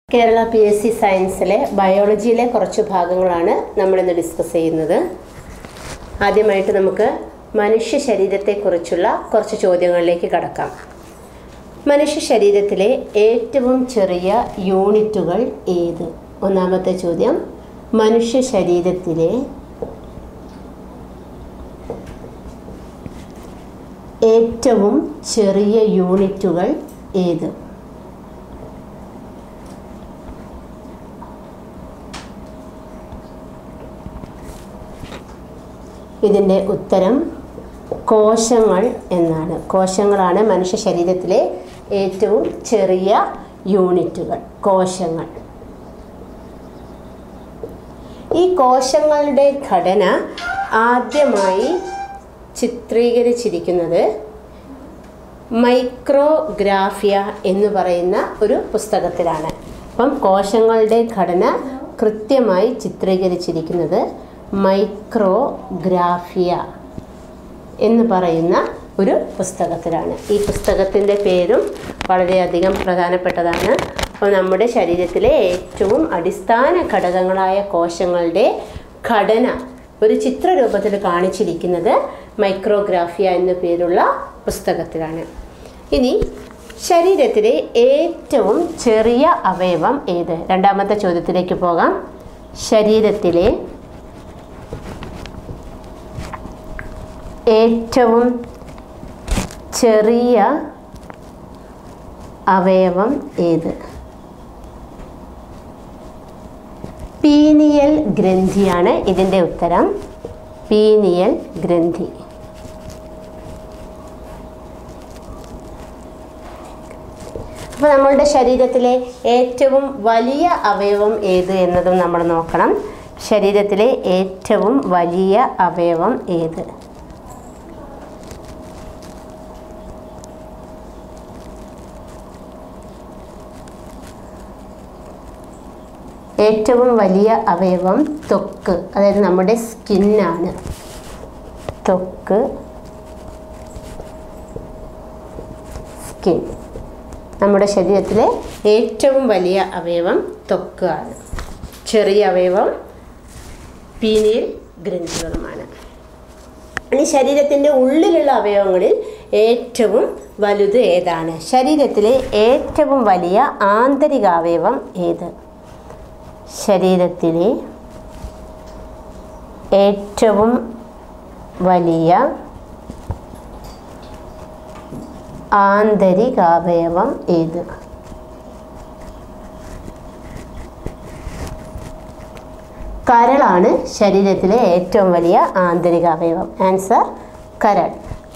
Kerala P S C സയൻസിലെ ബയോളജിയിലെ കുറച്ച് ഭാഗങ്ങളാണ് നമ്മളിന്ന് ഡിസ്കസ് ചെയ്യുന്നത് ആദ്യമായിട്ട് നമുക്ക് മനുഷ്യ ശരീരത്തെക്കുറിച്ചുള്ള കുറച്ച് ചോദ്യങ്ങളിലേക്ക് കടക്കാം മനുഷ്യ ശരീരത്തിലെ ഏറ്റവും ചെറിയ യൂണിറ്റുകൾ ഏത് ഒന്നാമത്തെ ചോദ്യം മനുഷ്യ ശരീരത്തിലെ ഏറ്റവും ചെറിയ യൂണിറ്റുകൾ ഏത് ഇതിൻ്റെ ഉത്തരം കോശങ്ങൾ എന്നാണ് കോശങ്ങളാണ് മനുഷ്യ ശരീരത്തിലെ ഏറ്റവും ചെറിയ യൂണിറ്റുകൾ കോശങ്ങൾ ഈ കോശങ്ങളുടെ ഘടന ആദ്യമായി ചിത്രീകരിച്ചിരിക്കുന്നത് മൈക്രോഗ്രാഫിയ എന്ന് പറയുന്ന ഒരു പുസ്തകത്തിലാണ് അപ്പം കോശങ്ങളുടെ ഘടന കൃത്യമായി ചിത്രീകരിച്ചിരിക്കുന്നത് മൈക്രോഗ്രാഫിയ എന്ന് പറയുന്ന ഒരു പുസ്തകത്തിലാണ് ഈ പുസ്തകത്തിൻ്റെ പേരും വളരെയധികം പ്രധാനപ്പെട്ടതാണ് അപ്പോൾ നമ്മുടെ ശരീരത്തിലെ ഏറ്റവും അടിസ്ഥാന ഘടകങ്ങളായ കോശങ്ങളുടെ ഘടന ഒരു ചിത്രരൂപത്തിൽ കാണിച്ചിരിക്കുന്നത് മൈക്രോഗ്രാഫിയ എന്ന പേരുള്ള പുസ്തകത്തിലാണ് ഇനി ശരീരത്തിലെ ഏറ്റവും ചെറിയ അവയവം ഏത് രണ്ടാമത്തെ ചോദ്യത്തിലേക്ക് പോകാം ശരീരത്തിലെ ഏറ്റവും ചെറിയ അവയവം ഏത് പീനിയൽ ഗ്രന്ഥിയാണ് ഇതിൻ്റെ ഉത്തരം പീനിയൽ ഗ്രന്ഥി അപ്പോൾ നമ്മളുടെ ശരീരത്തിലെ ഏറ്റവും വലിയ അവയവം ഏത് എന്നതും നമ്മൾ നോക്കണം ശരീരത്തിലെ ഏറ്റവും വലിയ അവയവം ഏത് ഏറ്റവും വലിയ അവയവം ത്വക്ക് അതായത് നമ്മുടെ സ്കിന്നാണ് ത്വക്ക് സ്കിൻ നമ്മുടെ ശരീരത്തിലെ ഏറ്റവും വലിയ അവയവം ത്വക്ക് ആണ് ചെറിയ അവയവം പീനിയൽ ഗ്രന്ഥികളുമാണ് ഇനി ശരീരത്തിൻ്റെ ഉള്ളിലുള്ള അവയവങ്ങളിൽ ഏറ്റവും വലുത് ഏതാണ് ശരീരത്തിലെ ഏറ്റവും വലിയ ആന്തരിക അവയവം ഏത് ശരീരത്തിലെ ഏറ്റവും വലിയ ആന്തരികാവയവം ഏത് കരളാണ് ശരീരത്തിലെ ഏറ്റവും വലിയ ആന്തരികാവയവം ആൻസർ കരൾ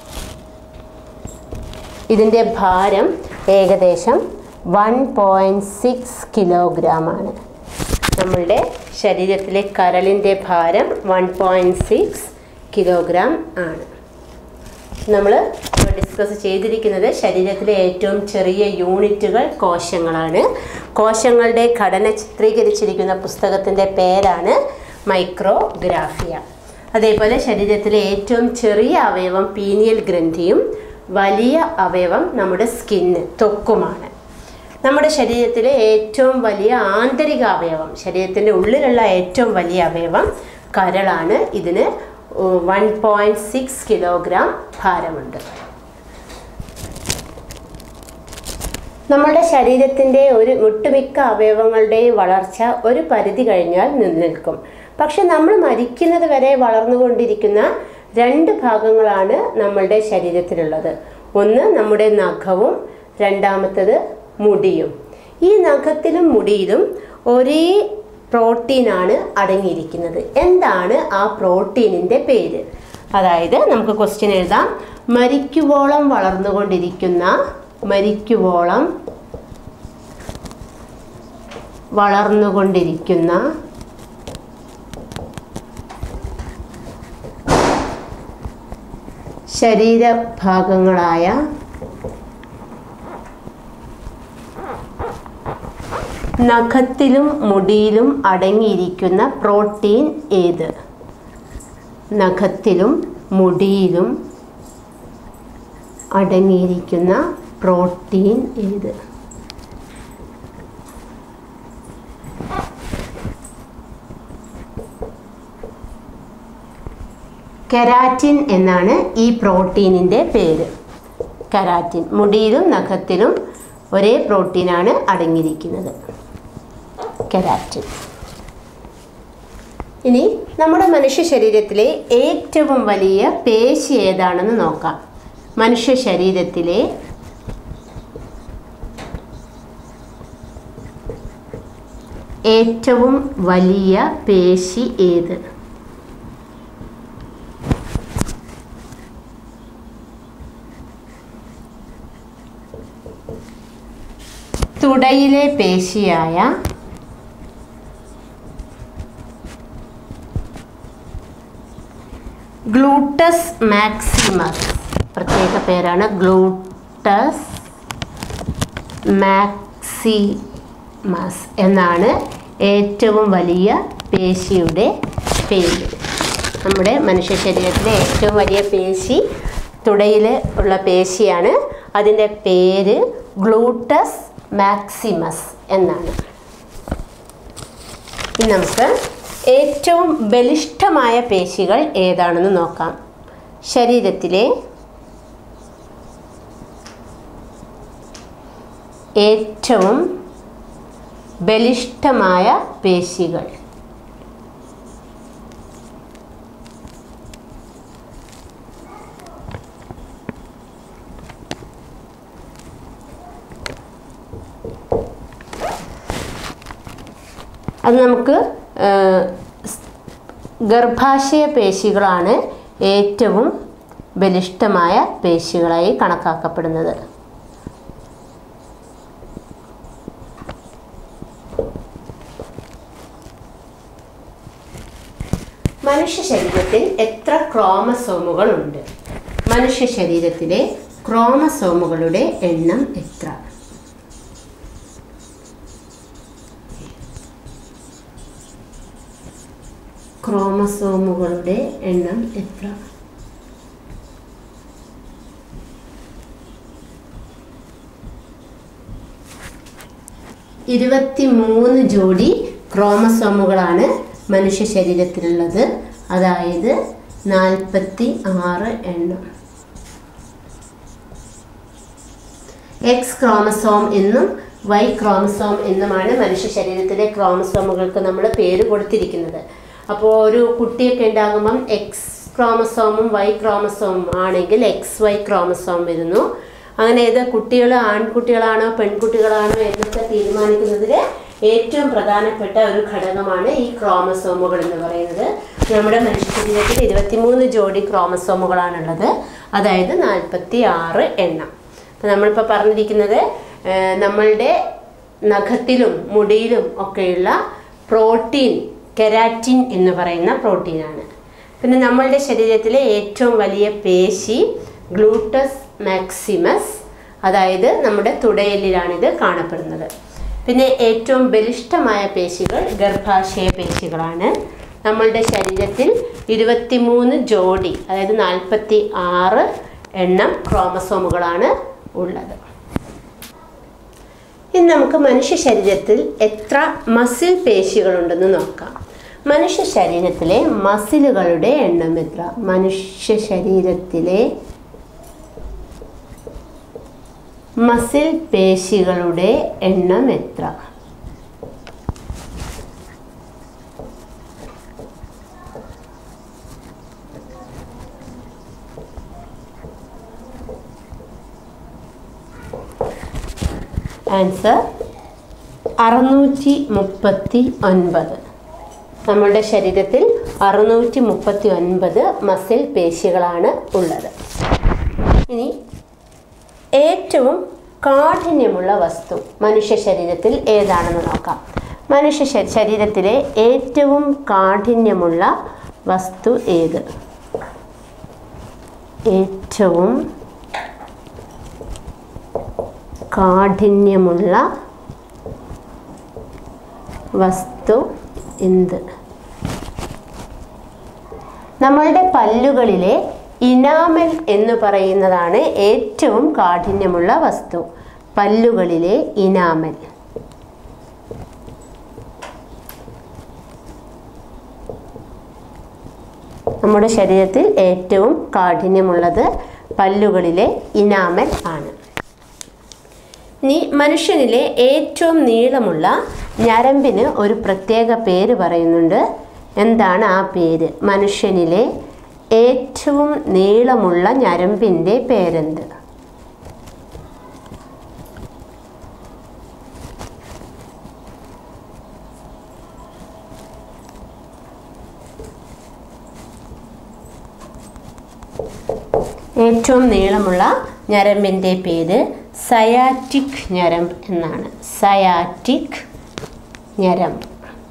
ഇതിൻ്റെ ഭാരം ഏകദേശം വൺ പോയിൻറ്റ് സിക്സ് കിലോഗ്രാമാണ് നമ്മളുടെ ശരീരത്തിലെ കരളിൻ്റെ ഭാരം വൺ പോയിൻറ്റ് സിക്സ് കിലോഗ്രാം ആണ് നമ്മൾ ഡിസ്കസ് ചെയ്തിരിക്കുന്നത് ശരീരത്തിലെ ഏറ്റവും ചെറിയ യൂണിറ്റുകൾ കോശങ്ങളാണ് കോശങ്ങളുടെ ഘടന ചിത്രീകരിച്ചിരിക്കുന്ന പുസ്തകത്തിൻ്റെ പേരാണ് മൈക്രോഗ്രാഫിയ അതേപോലെ ശരീരത്തിലെ ഏറ്റവും ചെറിയ അവയവം പീനിയൽ ഗ്രന്ഥിയും വലിയ അവയവം നമ്മുടെ സ്കിന്ന് ത്വക്കുമാണ് നമ്മുടെ ശരീരത്തിലെ ഏറ്റവും വലിയ ആന്തരിക അവയവം ശരീരത്തിൻ്റെ ഉള്ളിലുള്ള ഏറ്റവും വലിയ അവയവം കരളാണ് ഇതിന് വൺ പോയിൻറ്റ് സിക്സ് കിലോഗ്രാം ഭാരമുണ്ട് നമ്മളുടെ ശരീരത്തിൻ്റെ ഒരു ഒട്ടുമിക്ക അവയവങ്ങളുടെയും വളർച്ച ഒരു പരിധി കഴിഞ്ഞാൽ നിലനിൽക്കും പക്ഷെ നമ്മൾ മരിക്കുന്നത് വരെ വളർന്നുകൊണ്ടിരിക്കുന്ന രണ്ട് ഭാഗങ്ങളാണ് നമ്മളുടെ ശരീരത്തിലുള്ളത് ഒന്ന് നമ്മുടെ നഖവും രണ്ടാമത്തത് മുടിയും ഈ നഖത്തിലും മുടിയിലും ഒരേ പ്രോട്ടീനാണ് അടങ്ങിയിരിക്കുന്നത് എന്താണ് ആ പ്രോട്ടീനിൻ്റെ പേര് അതായത് നമുക്ക് ക്വസ്റ്റ്യൻ എഴുതാം മരിക്കുവോളം വളർന്നുകൊണ്ടിരിക്കുന്ന മരിക്കുവോളം വളർന്നുകൊണ്ടിരിക്കുന്ന ശരീരഭാഗങ്ങളായ നഖത്തിലും മുടിയിലും അടങ്ങിയിരിക്കുന്ന പ്രോട്ടീൻ ഏത് നഖത്തിലും മുടിയിലും അടങ്ങിയിരിക്കുന്ന പ്രോട്ടീൻ ഏത് കെരാറ്റിൻ എന്നാണ് ഈ പ്രോട്ടീനിൻ്റെ പേര് കെരാറ്റിൻ മുടിയിലും നഖത്തിലും ഒരേ പ്രോട്ടീനാണ് അടങ്ങിയിരിക്കുന്നത് കെരാറ്റിൻ ഇനി നമ്മുടെ മനുഷ്യ ശരീരത്തിലെ ഏറ്റവും വലിയ പേശി ഏതാണെന്ന് നോക്കാം മനുഷ്യ ശരീരത്തിലെ ഏറ്റവും വലിയ പേശി ഏത് തുടയിലെ പേശിയായ ഗ്ലൂട്ടസ് മാക്സിമസ് പ്രത്യേക പേരാണ് ഗ്ലൂട്ടസ് മാക്സിമസ് എന്നാണ് ഏറ്റവും വലിയ പേശിയുടെ പേര് നമ്മുടെ മനുഷ്യ ശരീരത്തിലെ ഏറ്റവും വലിയ പേശി തുടയിൽ ഉള്ള പേശിയാണ് അതിൻ്റെ പേര് ഗ്ലൂട്ടസ് മാക്സിമസ് എന്നാണ് ഇനി നമുക്ക് ഏറ്റവും ബലിഷ്ഠമായ പേശികൾ ഏതാണെന്ന് നോക്കാം ശരീരത്തിലെ ഏറ്റവും ബലിഷ്ഠമായ പേശികൾ അത് നമുക്ക് ആ, സ്- ഗർഭാശയ പേശികളാണ് ഏറ്റവും ബലിഷ്ഠമായ പേശികളായി കണക്കാക്കപ്പെടുന്നത് മനുഷ്യ ശരീരത്തിൽ എത്ര ക്രോമസോമുകളുണ്ട് മനുഷ്യ ശരീരത്തിലെ ക്രോമസോമുകളുടെ എണ്ണം എത്ര ക്രോമസോമുകളുടെ എണ്ണം എത്ര ഇരുപത്തി മൂന്ന് ജോഡി ക്രോമസോമുകളാണ് മനുഷ്യ ശരീരത്തിലുള്ളത് അതായത് നാൽപ്പത്തി ആറ് എണ്ണം എക്സ് ക്രോമസോം എന്നും വൈ ക്രോമസോം എന്നുമാണ് മനുഷ്യ ശരീരത്തിലെ ക്രോമസോമുകൾക്ക് നമ്മൾ പേര് കൊടുത്തിരിക്കുന്നത് അപ്പോൾ ഒരു കുട്ടിയൊക്കെ ഉണ്ടാകുമ്പം എക്സ് ക്രോമസോമും വൈ ക്രോമസോമും ആണെങ്കിൽ എക്സ് വൈ ക്രോമസോം വരുന്നു അങ്ങനെ ഏത് കുട്ടികൾ ആൺകുട്ടികളാണോ പെൺകുട്ടികളാണോ എന്നൊക്കെ തീരുമാനിക്കുന്നതിൽ ഏറ്റവും പ്രധാനപ്പെട്ട ഒരു ഘടകമാണ് ഈ ക്രോമസോമുകൾ എന്ന് പറയുന്നത് നമ്മുടെ മനുഷ്യ ശരീരത്തിൽ ഇരുപത്തിമൂന്ന് ജോഡി ക്രോമസോമുകളാണുള്ളത് അതായത് നാൽപ്പത്തി ആറ് എണ്ണം അപ്പം നമ്മളിപ്പോൾ പറഞ്ഞിരിക്കുന്നത് ആ, നമ്മളുടെ നഖത്തിലും മുടിയിലും ഒക്കെയുള്ള പ്രോട്ടീൻ കെരാറ്റിൻ എന്ന് പറയുന്ന പ്രോട്ടീനാണ് പിന്നെ നമ്മളുടെ ശരീരത്തിലെ ഏറ്റവും വലിയ പേശി ഗ്ലൂട്ടസ് മാക്സിമസ് അതായത് നമ്മുടെ തുടയലിലാണിത് കാണപ്പെടുന്നത് പിന്നെ ഏറ്റവും ബലിഷ്ഠമായ പേശികൾ ഗർഭാശയ പേശികളാണ് നമ്മളുടെ ശരീരത്തിൽ ഇരുപത്തിമൂന്ന് ജോഡി അതായത് നാൽപ്പത്തി ആറ് എണ്ണം ക്രോമസോമുകളാണ് ഉള്ളത് ഇനി നമുക്ക് മനുഷ്യ ശരീരത്തിൽ എത്ര മസിൽ പേശികളുണ്ടെന്ന് നോക്കാം മനുഷ്യ ശരീരത്തിലെ മസിലുകളുടെ എണ്ണം എത്ര മനുഷ്യ ശരീരത്തിലെ മസിൽ പേശികളുടെ എണ്ണം എത്ര ആൻസർ അറുന്നൂറ്റി മുപ്പത്തി ഒൻപത് നമ്മളുടെ ശരീരത്തിൽ അറുന്നൂറ്റി മുപ്പത്തി ഒൻപത് മസിൽ പേശികളാണ് ഉള്ളത് ഇനി ഏറ്റവും കാഠിന്യമുള്ള വസ്തു മനുഷ്യ ശരീരത്തിൽ ഏതാണെന്ന് നോക്കാം മനുഷ്യ ശ- ശരീരത്തിലെ ഏറ്റവും കാഠിന്യമുള്ള വസ്തു ഏത് ഏറ്റവും കാഠിന്യമുള്ള വസ്തു എന്ത് നമ്മളുടെ പല്ലുകളിലെ ഇനാമൽ എന്ന് പറയുന്നതാണ് ഏറ്റവും കാഠിന്യമുള്ള വസ്തു പല്ലുകളിലെ ഇനാമൽ നമ്മുടെ ശരീരത്തിൽ ഏറ്റവും കാഠിന്യമുള്ളത് പല്ലുകളിലെ ഇനാമൽ ആണ് ഇനി മനുഷ്യനിലെ ഏറ്റവും നീളമുള്ള ഞരമ്പിന് ഒരു പ്രത്യേക പേര് പറയുന്നുണ്ട് എന്താണ് ആ പേര് മനുഷ്യനിലെ ഏറ്റവും നീളമുള്ള ഞരമ്പിൻ്റെ പേരെന്ത് ഏറ്റവും നീളമുള്ള ഞരമ്പിൻ്റെ പേര് സയാറ്റിക് ഞരമ്പ് എന്നാണ് സയാറ്റിക് ഞരമ്പ്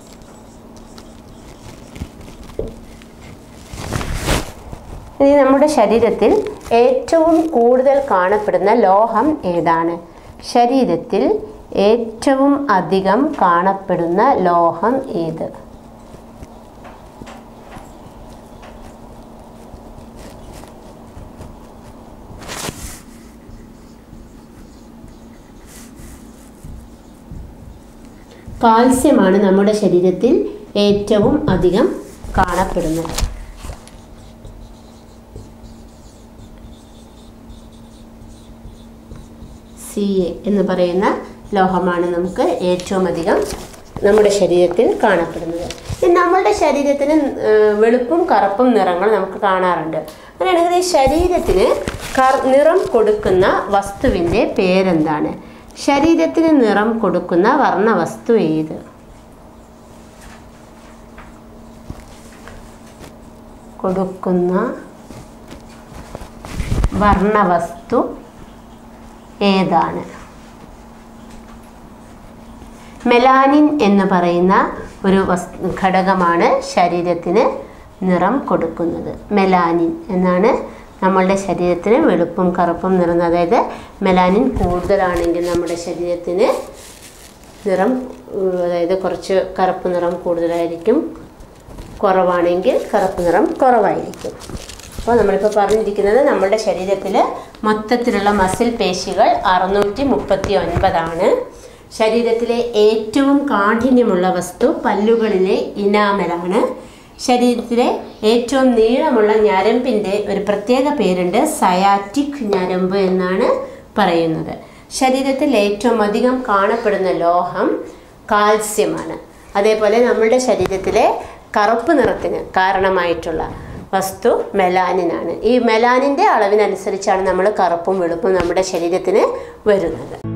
ഇനി നമ്മുടെ ശരീരത്തിൽ ഏറ്റവും കൂടുതൽ കാണപ്പെടുന്ന ലോഹം ഏതാണ് ശരീരത്തിൽ ഏറ്റവും അധികം കാണപ്പെടുന്ന ലോഹം ഏത് കാൽസ്യമാണ് നമ്മുടെ ശരീരത്തിൽ ഏറ്റവും അധികം കാണപ്പെടുന്നത് സി എ എന്ന് പറയുന്ന ലോഹമാണ് നമുക്ക് ഏറ്റവും അധികം നമ്മുടെ ശരീരത്തിൽ കാണപ്പെടുന്നത് ഇനി നമ്മളുടെ ശരീരത്തിന് ഏഹ്, വെളുപ്പും കറുപ്പും നിറങ്ങൾ നമുക്ക് കാണാറുണ്ട് അങ്ങനെയാണെങ്കിൽ ഈ ശരീരത്തിന് കർ നിറം കൊടുക്കുന്ന വസ്തുവിൻ്റെ പേരെന്താണ് ശരീരത്തിന് നിറം കൊടുക്കുന്ന വർണ്ണവസ്തു ഏത് കൊടുക്കുന്ന വർണ്ണവസ്തു ഏതാണ് മെലാനിൻ എന്ന് പറയുന്ന ഒരു വസ് ഘടകമാണ് ശരീരത്തിന് നിറം കൊടുക്കുന്നത് മെലാനിൻ എന്നാണ് നമ്മളുടെ ശരീരത്തിന് വെളുപ്പും കറുപ്പും നിറം അതായത് മെലാനിൻ കൂടുതലാണെങ്കിൽ നമ്മുടെ ശരീരത്തിന് നിറം ഉം, അതായത് കുറച്ച് കറുപ്പ് നിറം കൂടുതലായിരിക്കും കുറവാണെങ്കിൽ കറുപ്പ് നിറം കുറവായിരിക്കും അപ്പോൾ നമ്മളിപ്പോൾ പറഞ്ഞിരിക്കുന്നത് നമ്മുടെ ശരീരത്തിൽ മൊത്തത്തിലുള്ള മസിൽ പേശികൾ അറുന്നൂറ്റി മുപ്പത്തി ഒൻപതാണ് ശരീരത്തിലെ ഏറ്റവും കാഠിന്യമുള്ള വസ്തു പല്ലുകളിലെ ഇനാമലാണ് ശരീരത്തിലെ ഏറ്റവും നീളമുള്ള ഞരമ്പിൻ്റെ ഒരു പ്രത്യേക പേരുണ്ട് സയാറ്റിക് ഞരമ്പ് എന്നാണ് പറയുന്നത് ശരീരത്തിൽ ഏറ്റവും അധികം കാണപ്പെടുന്ന ലോഹം കാൽസ്യമാണ് അതേപോലെ നമ്മുടെ ശരീരത്തിലെ കറുപ്പ് നിറത്തിന് കാരണമായിട്ടുള്ള വസ്തു മെലാനിനാണ് ഈ മെലാനിൻ്റെ അളവിനനുസരിച്ചാണ് നമ്മൾ കറുപ്പും വെളുപ്പും നമ്മുടെ ശരീരത്തിന് വരുന്നത്